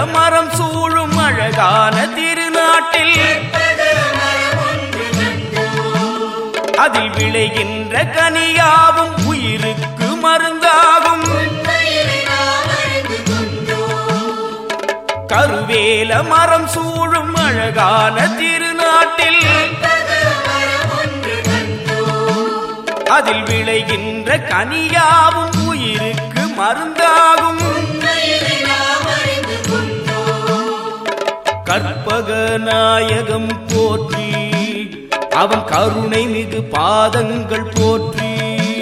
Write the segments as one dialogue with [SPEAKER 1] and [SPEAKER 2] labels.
[SPEAKER 1] மரம் சூழும் அழகான திருநாட்டில் அதில் விளைகின்ற கனியாவும் உயிருக்கு மருந்தாகும் கருவேல மரம் சூழும் அழகான திருநாட்டில் அதில் விளைகின்ற கனியாவும் உயிருக்கு மருந்தாகும் கற்பக நாயகம் போற்றி அவன் கருணை மிகு பாதங்கள் போற்றி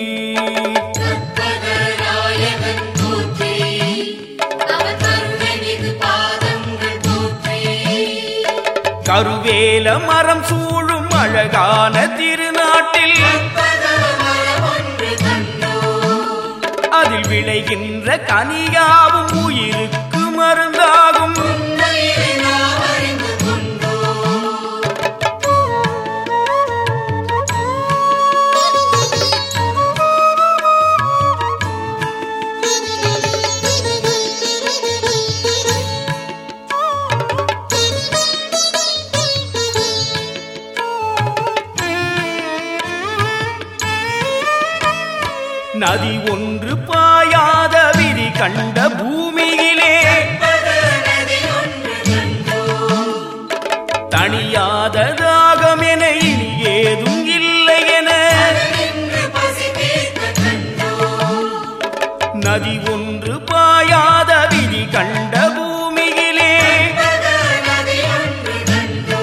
[SPEAKER 2] கற்பகநாயகன் போற்றி அவன் கருணை மிகு பாதங்கள் போற்றி
[SPEAKER 1] கருவேல மரம் சூழும் அழகான திருநாட்டில்
[SPEAKER 2] ஒன்று கண்டோ
[SPEAKER 1] அதில் விளைகின்ற கனியாவும் உயிருக்கு மருந்தாகும்
[SPEAKER 2] உண்மையை நாம் அறிந்து கொண்டோ
[SPEAKER 1] நதி ஒன்று பாயாத விதி கண்ட பூமியிலே
[SPEAKER 2] நதி ஒன்று கண்டோ
[SPEAKER 1] தணியாத தாகம் என இனி ஏதும் இல்லை என
[SPEAKER 2] நின்று பசி தீர்க்க கண்டோ
[SPEAKER 1] நதி ஒன்று பாயாத விதி கண்ட பூமியிலே
[SPEAKER 2] நதி ஒன்று கண்டோ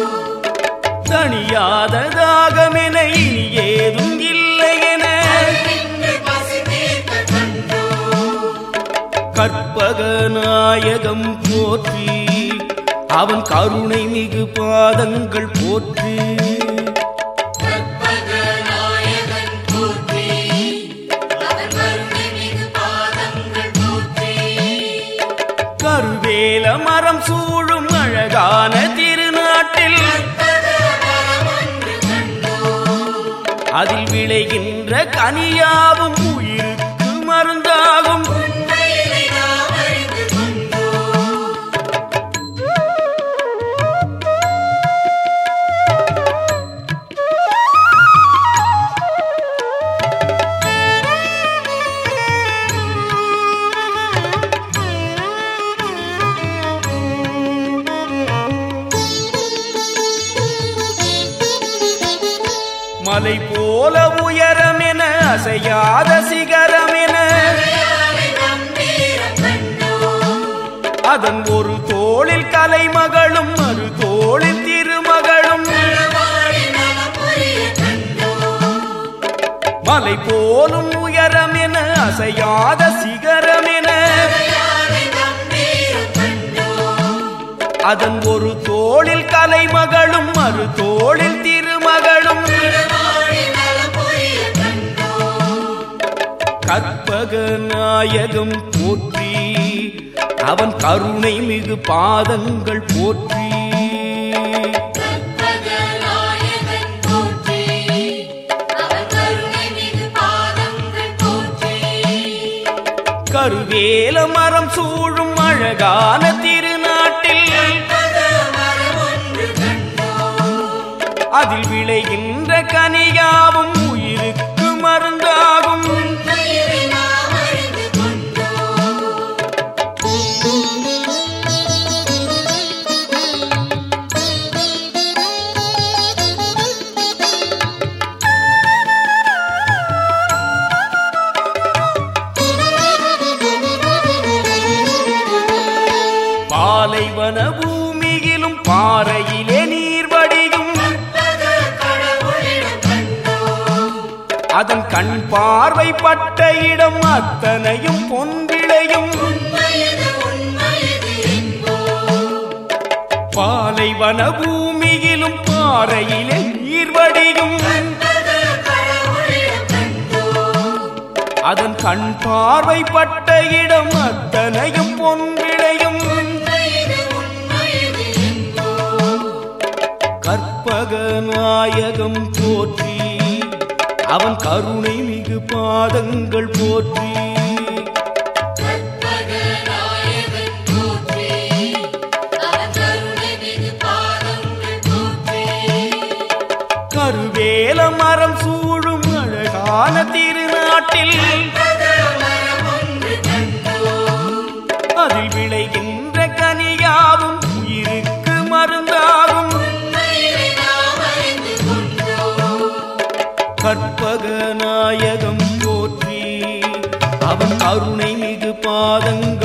[SPEAKER 1] தணியாத தாகம் என இனி ஏதும் இல்லை என
[SPEAKER 2] நின்று பசி தீர்க்க கண்டோ
[SPEAKER 1] கற்பக நாயகம் போற்றி அவன் கருணை மிகு பாதங்கள் போற்றி
[SPEAKER 2] கற்பகநாயகன் போற்றி அவன் கருணை மிகு பாதங்கள் போற்றி
[SPEAKER 1] கருவேல மரம் சூழும் அழகான திருநாட்டில்
[SPEAKER 2] ஒன்று கண்டோ
[SPEAKER 1] அதில் விளைகின்ற கனியாவும் உயிருக்கு மருந்தாகும்
[SPEAKER 2] உண்மையை நாம் அறிந்து கொண்டோ
[SPEAKER 1] மலை போல உயரமென அசையாத சிகரமென
[SPEAKER 2] யாரை நம்பீரம் கண்டோ
[SPEAKER 1] அதன் ஒரு தோளில் கலைமகளும் மறு தோளில் திருமகளும்
[SPEAKER 2] வாழி நலம் புரிய கண்டோ
[SPEAKER 1] மலை போலும் உயரமென அசையாத சிகரமென
[SPEAKER 2] யாரை நம்பீரம் கண்டோ
[SPEAKER 1] அதன் ஒரு தோளில் கலைமகளும் மறு தோளில் திருமகளும்
[SPEAKER 2] வாழி நலம் புரிய கண்டோ
[SPEAKER 1] கற்பக நாயகம் போற்றி அவன் கருணை மிகு பாதங்கள் போற்றி
[SPEAKER 2] கற்பகநாயகன் போற்றி அவன் கருணை மிகு பாதங்கள் போற்றி
[SPEAKER 1] கருவேல மரம் சூழும் அழகான திருநாட்டில்
[SPEAKER 2] மரம் ஒன்று கண்டோ
[SPEAKER 1] அதில் விளைகின்ற கனியாவும் உயிருக்கு மருந்தாகும்
[SPEAKER 2] உண்மையை நாம் அறிந்து கொண்டோ
[SPEAKER 1] பாலைவன பூமியிலும் பாறையிலே நீர் வடியும்
[SPEAKER 2] கடவுளிடம் கண்டோ
[SPEAKER 1] அதன் கண் பார்வை பட்ட இடம் அத்தனையும் பொன்விளையும்
[SPEAKER 2] உண்மையது உண்மையது என்போ
[SPEAKER 1] பாலைவன பூமியிலும் பாறையிலே நீர் வடியும்
[SPEAKER 2] கடவுளிடம் கண்டோ
[SPEAKER 1] அதன் கண் பார்வை பட்ட இடம் அத்தனையும் பொன்விளையும்
[SPEAKER 2] உண்மையது உண்மையது என்போ
[SPEAKER 1] கற்பக நாயகம் போற்றி அவன் கருணை மிகு பாதங்கள் போற்றி
[SPEAKER 2] கற்பகநாயகன் போற்றி
[SPEAKER 1] மரம் சூழும் அழகான திருநாட்டில்
[SPEAKER 2] ஒன்று கண்டோம்
[SPEAKER 1] அதில் விளைகின்ற கனியாவும் உயிருக்கு மருந்தாகும்
[SPEAKER 2] உண்மையினை நாம் அறிந்து கொண்டோம்
[SPEAKER 1] கற்பக நாயகம் போற்றி அவன் கருணை மிகு பாதங்கள்